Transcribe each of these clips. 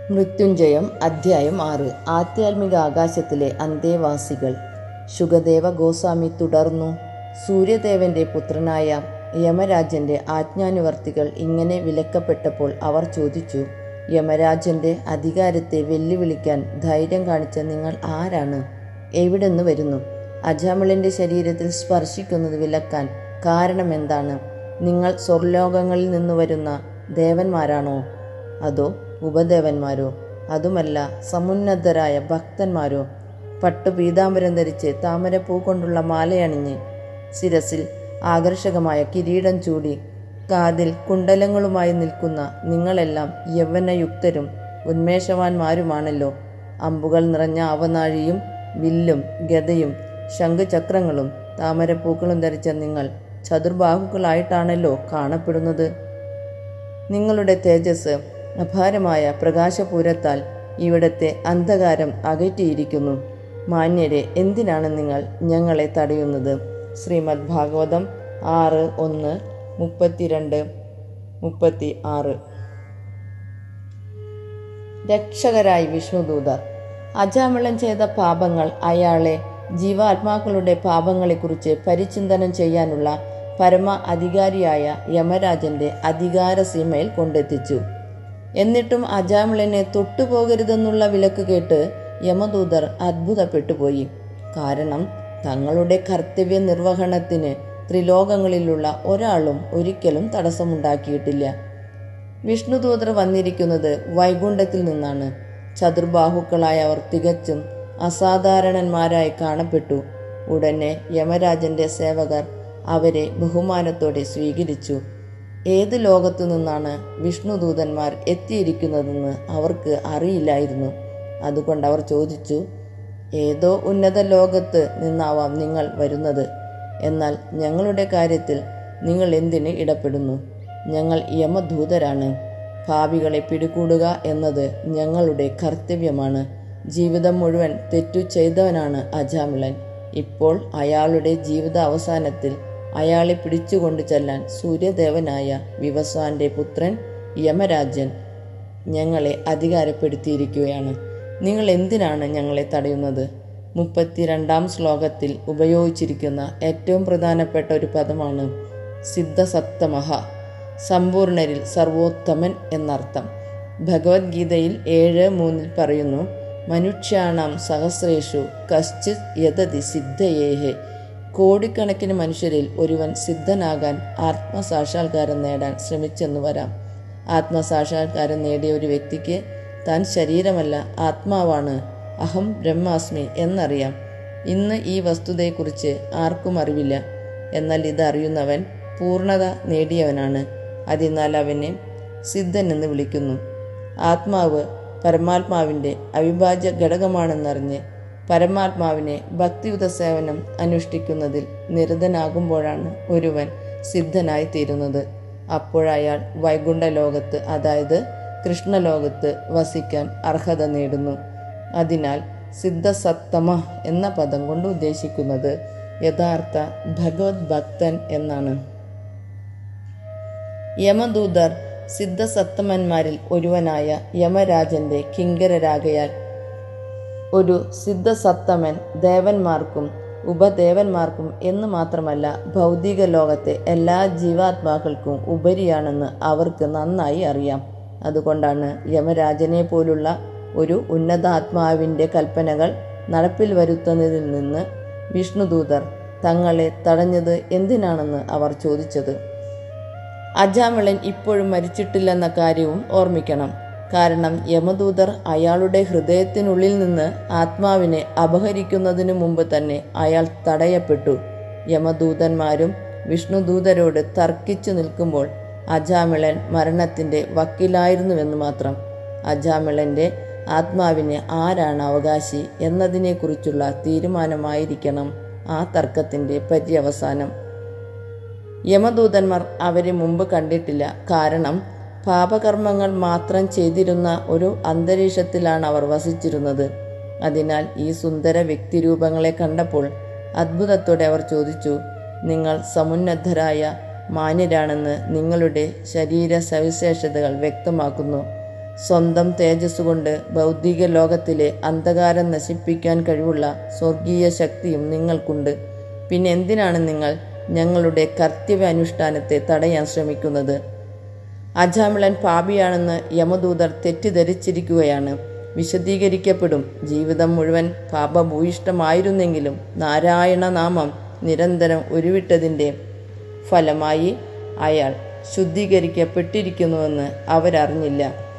മൃത്യുഞ്ജയം അധ്യായം ആറ് ആധ്യാത്മിക ആകാശത്തിലെ അന്തേവാസികൾ ശുഗദേവ ഗോസ്വാമി തുടർന്നു സൂര്യദേവന്റെ പുത്രനായ യമരാജന്റെ ആജ്ഞാനുവർത്തികൾ ഇങ്ങനെ വിലക്കപ്പെട്ടപ്പോൾ അവർ ചോദിച്ചു യമരാജന്റെ അധികാരത്തെ വെല്ലുവിളിക്കാൻ ധൈര്യം കാണിച്ച നിങ്ങൾ ആരാണ് എവിടെന്ന് വരുന്നു അജാമിളന്റെ ശരീരത്തിൽ സ്പർശിക്കുന്നത് വിലക്കാൻ കാരണമെന്താണ് നിങ്ങൾ സ്വർലോകങ്ങളിൽ നിന്ന് വരുന്ന ദേവന്മാരാണോ അതോ ഉപദേവന്മാരോ അതുമല്ല സമുന്നതരായ ഭക്തന്മാരോ പട്ടു പീതാംബരം ധരിച്ച് താമരപ്പൂ കൊണ്ടുള്ള മാലയണിഞ്ഞ് ശിരസിൽ ആകർഷകമായ കിരീടം ചൂടി കാതിൽ കുണ്ടലങ്ങളുമായി നിൽക്കുന്ന നിങ്ങളെല്ലാം യൗവനയുക്തരും ഉന്മേഷവാന്മാരുമാണല്ലോ അമ്പുകൾ നിറഞ്ഞ അവനാഴിയും വില്ലും ഗതയും ശംഖുചക്രങ്ങളും താമരപ്പൂക്കളും ധരിച്ച നിങ്ങൾ ചതുർബാഹുക്കളായിട്ടാണല്ലോ കാണപ്പെടുന്നത് നിങ്ങളുടെ തേജസ് അപാരമായ പ്രകാശപൂരത്താൽ ഇവിടത്തെ അന്ധകാരം അകറ്റിയിരിക്കുന്നു മാന്യരെ എന്തിനാണ് നിങ്ങൾ ഞങ്ങളെ തടയുന്നത് ശ്രീമദ് ഭാഗവതം ആറ് ഒന്ന് മുപ്പത്തിരണ്ട് മുപ്പത്തി ആറ് രക്ഷകരായി വിഷ്ണുദൂതർ അജാമിളൻ ചെയ്ത പാപങ്ങൾ അയാളെ ജീവാത്മാക്കളുടെ പാപങ്ങളെക്കുറിച്ച് പരിചിന്തനം ചെയ്യാനുള്ള പരമ അധികാരിയായ യമരാജന്റെ അധികാര സീമയിൽ കൊണ്ടെത്തിച്ചു എന്നിട്ടും അജാമിളനെ തൊട്ടുപോകരുതെന്നുള്ള വിലക്ക് കേട്ട് യമദൂതർ അത്ഭുതപ്പെട്ടുപോയി കാരണം തങ്ങളുടെ കർത്തവ്യ നിർവഹണത്തിന് ത്രിലോകങ്ങളിലുള്ള ഒരാളും ഒരിക്കലും തടസ്സമുണ്ടാക്കിയിട്ടില്ല വിഷ്ണുദൂതർ വന്നിരിക്കുന്നത് വൈകുണ്ഠത്തിൽ നിന്നാണ് ചതുർബാഹുക്കളായ അവർ തികച്ചും അസാധാരണന്മാരായി കാണപ്പെട്ടു ഉടനെ യമരാജന്റെ സേവകർ അവരെ ബഹുമാനത്തോടെ സ്വീകരിച്ചു ഏത് ലോകത്തു നിന്നാണ് വിഷ്ണുദൂതന്മാർ എത്തിയിരിക്കുന്നതെന്ന് അവർക്ക് അറിയില്ലായിരുന്നു അതുകൊണ്ട് അവർ ചോദിച്ചു ഏതോ ഉന്നത ലോകത്ത് നിന്നാവാം നിങ്ങൾ വരുന്നത് എന്നാൽ ഞങ്ങളുടെ കാര്യത്തിൽ നിങ്ങൾ എന്തിന് ഇടപെടുന്നു ഞങ്ങൾ യമദൂതരാണ് ഭാവികളെ പിടികൂടുക എന്നത് ഞങ്ങളുടെ കർത്തവ്യമാണ് ജീവിതം മുഴുവൻ തെറ്റു ചെയ്തവനാണ് അജാമിളൻ ഇപ്പോൾ അയാളുടെ ജീവിത അവസാനത്തിൽ അയാളെ പിടിച്ചുകൊണ്ടു ചെല്ലാൻ സൂര്യദേവനായ വിവസ്വാന്റെ പുത്രൻ യമരാജൻ ഞങ്ങളെ അധികാരപ്പെടുത്തിയിരിക്കുകയാണ് നിങ്ങൾ എന്തിനാണ് ഞങ്ങളെ തടയുന്നത് മുപ്പത്തിരണ്ടാം ശ്ലോകത്തിൽ ഉപയോഗിച്ചിരിക്കുന്ന ഏറ്റവും പ്രധാനപ്പെട്ട ഒരു പദമാണ് സിദ്ധസപ്തമഹ സമ്പൂർണരിൽ സർവോത്തമൻ എന്നർത്ഥം ഭഗവത്ഗീതയിൽ ഏഴ് മൂന്നിൽ പറയുന്നു മനുഷ്യാണാം സഹസ്രേഷു കശ്ചിത് യതതി സിദ്ധയേഹെ കോടിക്കണക്കിന് മനുഷ്യരിൽ ഒരുവൻ സിദ്ധനാകാൻ ആത്മസാക്ഷാത്കാരം നേടാൻ ശ്രമിച്ചെന്നു വരാം ആത്മസാക്ഷാത്കാരം നേടിയ ഒരു വ്യക്തിക്ക് താൻ ശരീരമല്ല ആത്മാവാണ് അഹം ബ്രഹ്മാസ്മി എന്നറിയാം ഇന്ന് ഈ വസ്തുതയെക്കുറിച്ച് ആർക്കും അറിവില്ല എന്നാൽ ഇതറിയുന്നവൻ പൂർണ്ണത നേടിയവനാണ് അതിനാൽ അവനെ സിദ്ധൻ എന്ന് വിളിക്കുന്നു ആത്മാവ് പരമാത്മാവിൻ്റെ അവിഭാജ്യ ഘടകമാണെന്നറിഞ്ഞ് പരമാത്മാവിനെ ഭക്തിയുത സേവനം അനുഷ്ഠിക്കുന്നതിൽ നിരതനാകുമ്പോഴാണ് ഒരുവൻ സിദ്ധനായി തീരുന്നത് അപ്പോഴയാൾ വൈകുണ്ഠ ലോകത്ത് അതായത് കൃഷ്ണലോകത്ത് വസിക്കാൻ അർഹത നേടുന്നു അതിനാൽ സിദ്ധസത്തമ എന്ന പദം കൊണ്ട് ഉദ്ദേശിക്കുന്നത് യഥാർത്ഥ ഭഗവത് ഭക്തൻ എന്നാണ് യമദൂതർ സിദ്ധസത്തമന്മാരിൽ ഒരുവനായ യമരാജന്റെ കിങ്കരരാകയാൽ ഒരു സിദ്ധസത്തമൻ ദേവന്മാർക്കും ഉപദേവന്മാർക്കും എന്ന് മാത്രമല്ല ഭൗതിക ലോകത്തെ എല്ലാ ജീവാത്മാക്കൾക്കും ഉപരിയാണെന്ന് അവർക്ക് നന്നായി അറിയാം അതുകൊണ്ടാണ് യമരാജനെ പോലുള്ള ഒരു ഉന്നതാത്മാവിൻ്റെ കൽപ്പനകൾ നടപ്പിൽ വരുത്തുന്നതിൽ നിന്ന് വിഷ്ണുദൂതർ തങ്ങളെ തടഞ്ഞത് എന്തിനാണെന്ന് അവർ ചോദിച്ചത് അജാമിളൻ ഇപ്പോഴും മരിച്ചിട്ടില്ലെന്ന കാര്യവും ഓർമ്മിക്കണം കാരണം യമദൂതർ അയാളുടെ ഹൃദയത്തിനുള്ളിൽ നിന്ന് ആത്മാവിനെ അപഹരിക്കുന്നതിനു മുമ്പ് തന്നെ അയാൾ തടയപ്പെട്ടു യമദൂതന്മാരും വിഷ്ണുദൂതരോട് തർക്കിച്ചു നിൽക്കുമ്പോൾ അജാമിളൻ മരണത്തിൻ്റെ വക്കിലായിരുന്നുവെന്ന് മാത്രം അജാമിളൻ്റെ ആത്മാവിന് ആരാണ് അവകാശി എന്നതിനെക്കുറിച്ചുള്ള തീരുമാനമായിരിക്കണം ആ തർക്കത്തിൻ്റെ പര്യവസാനം യമദൂതന്മാർ അവരെ മുമ്പ് കണ്ടിട്ടില്ല കാരണം പാപകർമ്മങ്ങൾ മാത്രം ചെയ്തിരുന്ന ഒരു അന്തരീക്ഷത്തിലാണ് അവർ വസിച്ചിരുന്നത് അതിനാൽ ഈ സുന്ദര വ്യക്തിരൂപങ്ങളെ കണ്ടപ്പോൾ അത്ഭുതത്തോടെ അവർ ചോദിച്ചു നിങ്ങൾ സമുന്നതരായ മാന്യരാണെന്ന് നിങ്ങളുടെ ശരീര സവിശേഷതകൾ വ്യക്തമാക്കുന്നു സ്വന്തം തേജസ് കൊണ്ട് ഭൗതിക ലോകത്തിലെ അന്ധകാരം നശിപ്പിക്കാൻ കഴിവുള്ള സ്വർഗീയ ശക്തിയും നിങ്ങൾക്കുണ്ട് പിന്നെ എന്തിനാണ് നിങ്ങൾ ഞങ്ങളുടെ കർത്തവ്യ അനുഷ്ഠാനത്തെ തടയാൻ ശ്രമിക്കുന്നത് അജാമിളൻ പാപിയാണെന്ന് യമദൂതർ തെറ്റിദ്ധരിച്ചിരിക്കുകയാണ് വിശദീകരിക്കപ്പെടും ജീവിതം മുഴുവൻ പാപഭൂയിഷ്ടമായിരുന്നെങ്കിലും നാരായണ നാമം നിരന്തരം ഉരുവിട്ടതിൻ്റെ ഫലമായി അയാൾ ശുദ്ധീകരിക്കപ്പെട്ടിരിക്കുന്നുവെന്ന് അവരറിഞ്ഞില്ല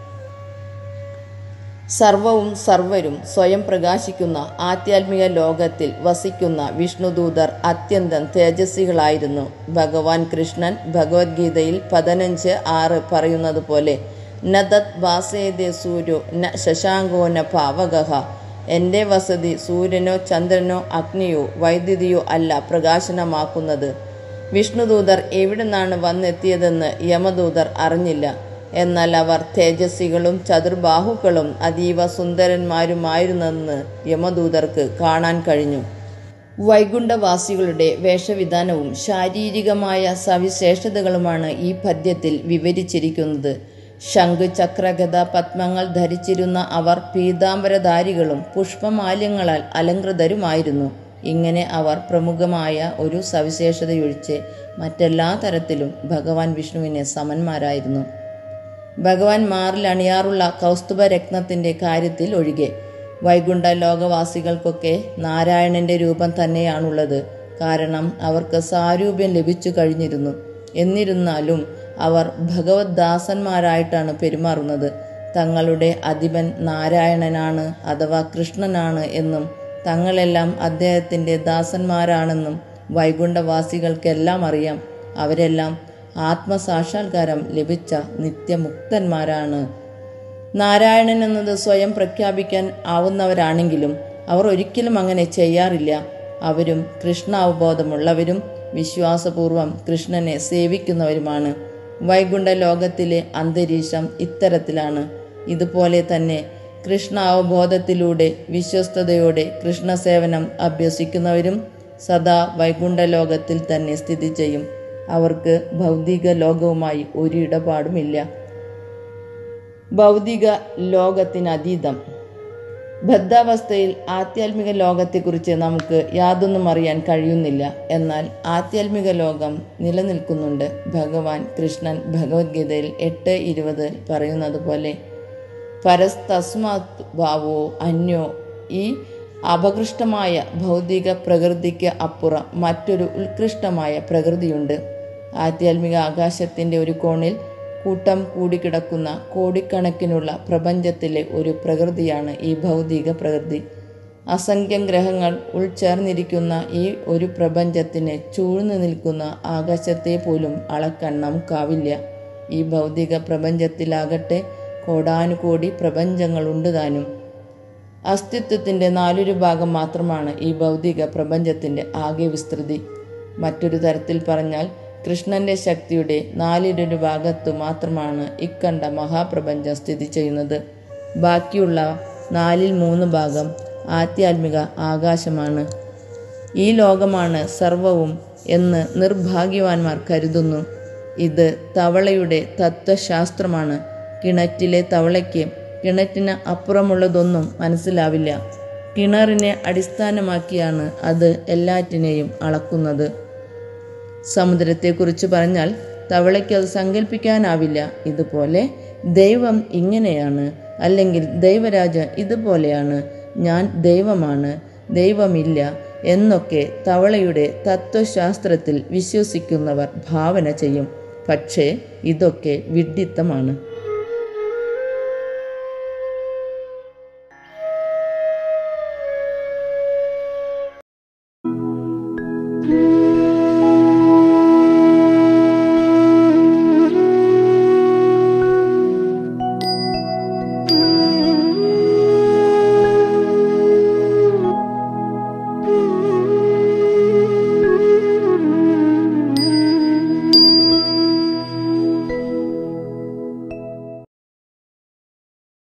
സർവവും സർവരും സ്വയം പ്രകാശിക്കുന്ന ആധ്യാത്മിക ലോകത്തിൽ വസിക്കുന്ന വിഷ്ണുദൂതർ അത്യന്തം തേജസ്വികളായിരുന്നു ഭഗവാൻ കൃഷ്ണൻ ഭഗവത്ഗീതയിൽ പതിനഞ്ച് ആറ് പറയുന്നത് പോലെ നദത് വാസേദേ സൂര്യോ ന ശശാങ്കോ ന പാവകഹ എൻ്റെ വസതി സൂര്യനോ ചന്ദ്രനോ അഗ്നിയോ വൈദ്യുതിയോ അല്ല പ്രകാശനമാക്കുന്നത് വിഷ്ണുദൂതർ എവിടെ നിന്നാണ് വന്നെത്തിയതെന്ന് യമദൂതർ അറിഞ്ഞില്ല എന്നാൽ അവർ തേജസ്വികളും ചതുർബാഹുക്കളും അതീവ സുന്ദരന്മാരുമായിരുന്നെന്ന് യമദൂതർക്ക് കാണാൻ കഴിഞ്ഞു വൈകുണ്ഠവാസികളുടെ വേഷവിധാനവും ശാരീരികമായ സവിശേഷതകളുമാണ് ഈ പദ്യത്തിൽ വിവരിച്ചിരിക്കുന്നത് ശംഖ് ചക്രഗത പത്മങ്ങൾ ധരിച്ചിരുന്ന അവർ പീതാംബരധാരികളും പുഷ്പമാല്യങ്ങളാൽ അലങ്കൃതരുമായിരുന്നു ഇങ്ങനെ അവർ പ്രമുഖമായ ഒരു സവിശേഷതയൊഴിച്ച് മറ്റെല്ലാ തരത്തിലും ഭഗവാൻ വിഷ്ണുവിനെ സമന്മാരായിരുന്നു ഭഗവാൻ മാറിൽ അണിയാറുള്ള കൗസ്തുഭ രത്നത്തിൻ്റെ കാര്യത്തിൽ ഒഴികെ വൈകുണ്ഠ ലോകവാസികൾക്കൊക്കെ നാരായണന്റെ രൂപം തന്നെയാണുള്ളത് കാരണം അവർക്ക് സാരൂപ്യം ലഭിച്ചു കഴിഞ്ഞിരുന്നു എന്നിരുന്നാലും അവർ ഭഗവത് ദാസന്മാരായിട്ടാണ് പെരുമാറുന്നത് തങ്ങളുടെ അധിപൻ നാരായണനാണ് അഥവാ കൃഷ്ണനാണ് എന്നും തങ്ങളെല്ലാം അദ്ദേഹത്തിൻ്റെ ദാസന്മാരാണെന്നും വൈകുണ്ഠവാസികൾക്കെല്ലാം അറിയാം അവരെല്ലാം ആത്മസാക്ഷാത്കാരം ലഭിച്ച നിത്യമുക്തന്മാരാണ് നാരായണൻ എന്നത് സ്വയം പ്രഖ്യാപിക്കാൻ ആവുന്നവരാണെങ്കിലും അവർ ഒരിക്കലും അങ്ങനെ ചെയ്യാറില്ല അവരും കൃഷ്ണ അവബോധമുള്ളവരും വിശ്വാസപൂർവം കൃഷ്ണനെ സേവിക്കുന്നവരുമാണ് വൈകുണ്ഠ ലോകത്തിലെ അന്തരീക്ഷം ഇത്തരത്തിലാണ് ഇതുപോലെ തന്നെ കൃഷ്ണ അവബോധത്തിലൂടെ വിശ്വസ്തയോടെ കൃഷ്ണസേവനം അഭ്യസിക്കുന്നവരും സദാ വൈകുണ്ഠ ലോകത്തിൽ തന്നെ സ്ഥിതി ചെയ്യും അവർക്ക് ഭൗതിക ലോകവുമായി ഒരു ഇടപാടുമില്ല ഭൗതിക ലോകത്തിനതീതം ബദ്ധാവസ്ഥയിൽ ആധ്യാത്മിക ലോകത്തെക്കുറിച്ച് നമുക്ക് യാതൊന്നും അറിയാൻ കഴിയുന്നില്ല എന്നാൽ ആധ്യാത്മിക ലോകം നിലനിൽക്കുന്നുണ്ട് ഭഗവാൻ കൃഷ്ണൻ ഭഗവത്ഗീതയിൽ എട്ട് ഇരുപത് പറയുന്നത് പോലെ പരസ്തസ്മാത് ഭാവോ അന്യോ ഈ അപകൃഷ്ടമായ ഭൗതിക പ്രകൃതിക്ക് അപ്പുറം മറ്റൊരു ഉത്കൃഷ്ടമായ പ്രകൃതിയുണ്ട് ആധ്യാത്മിക ആകാശത്തിൻ്റെ ഒരു കോണിൽ കൂട്ടം കൂടിക്കിടക്കുന്ന കോടിക്കണക്കിനുള്ള പ്രപഞ്ചത്തിലെ ഒരു പ്രകൃതിയാണ് ഈ ഭൗതിക പ്രകൃതി അസംഖ്യം ഗ്രഹങ്ങൾ ഉൾച്ചേർന്നിരിക്കുന്ന ഈ ഒരു പ്രപഞ്ചത്തിന് ചൂഴ്ന്നു നിൽക്കുന്ന ആകാശത്തെ പോലും അളക്കാൻ നമുക്കാവില്ല ഈ ഭൗതിക പ്രപഞ്ചത്തിലാകട്ടെ കോടാനുകോടി പ്രപഞ്ചങ്ങളുണ്ട് താനും അസ്തിത്വത്തിൻ്റെ നാലൊരു ഭാഗം മാത്രമാണ് ഈ ഭൗതിക പ്രപഞ്ചത്തിൻ്റെ ആകെ വിസ്തൃതി മറ്റൊരു തരത്തിൽ പറഞ്ഞാൽ കൃഷ്ണന്റെ ശക്തിയുടെ നാലിലൊരു ഭാഗത്തു മാത്രമാണ് ഇക്കണ്ട മഹാപ്രപഞ്ചം സ്ഥിതി ചെയ്യുന്നത് ബാക്കിയുള്ള നാലിൽ മൂന്ന് ഭാഗം ആധ്യാത്മിക ആകാശമാണ് ഈ ലോകമാണ് സർവവും എന്ന് നിർഭാഗ്യവാന്മാർ കരുതുന്നു ഇത് തവളയുടെ തത്വശാസ്ത്രമാണ് കിണറ്റിലെ തവളയ്ക്ക് കിണറ്റിന് അപ്പുറമുള്ളതൊന്നും മനസ്സിലാവില്ല കിണറിനെ അടിസ്ഥാനമാക്കിയാണ് അത് എല്ലാറ്റിനെയും അളക്കുന്നത് സമുദ്രത്തെക്കുറിച്ച് പറഞ്ഞാൽ തവളയ്ക്ക് അത് സങ്കല്പിക്കാനാവില്ല ഇതുപോലെ ദൈവം ഇങ്ങനെയാണ് അല്ലെങ്കിൽ ദൈവരാജ ഇതുപോലെയാണ് ഞാൻ ദൈവമാണ് ദൈവമില്ല എന്നൊക്കെ തവളയുടെ തത്വശാസ്ത്രത്തിൽ വിശ്വസിക്കുന്നവർ ഭാവന ചെയ്യും പക്ഷേ ഇതൊക്കെ വിഡ്ഢിത്തമാണ്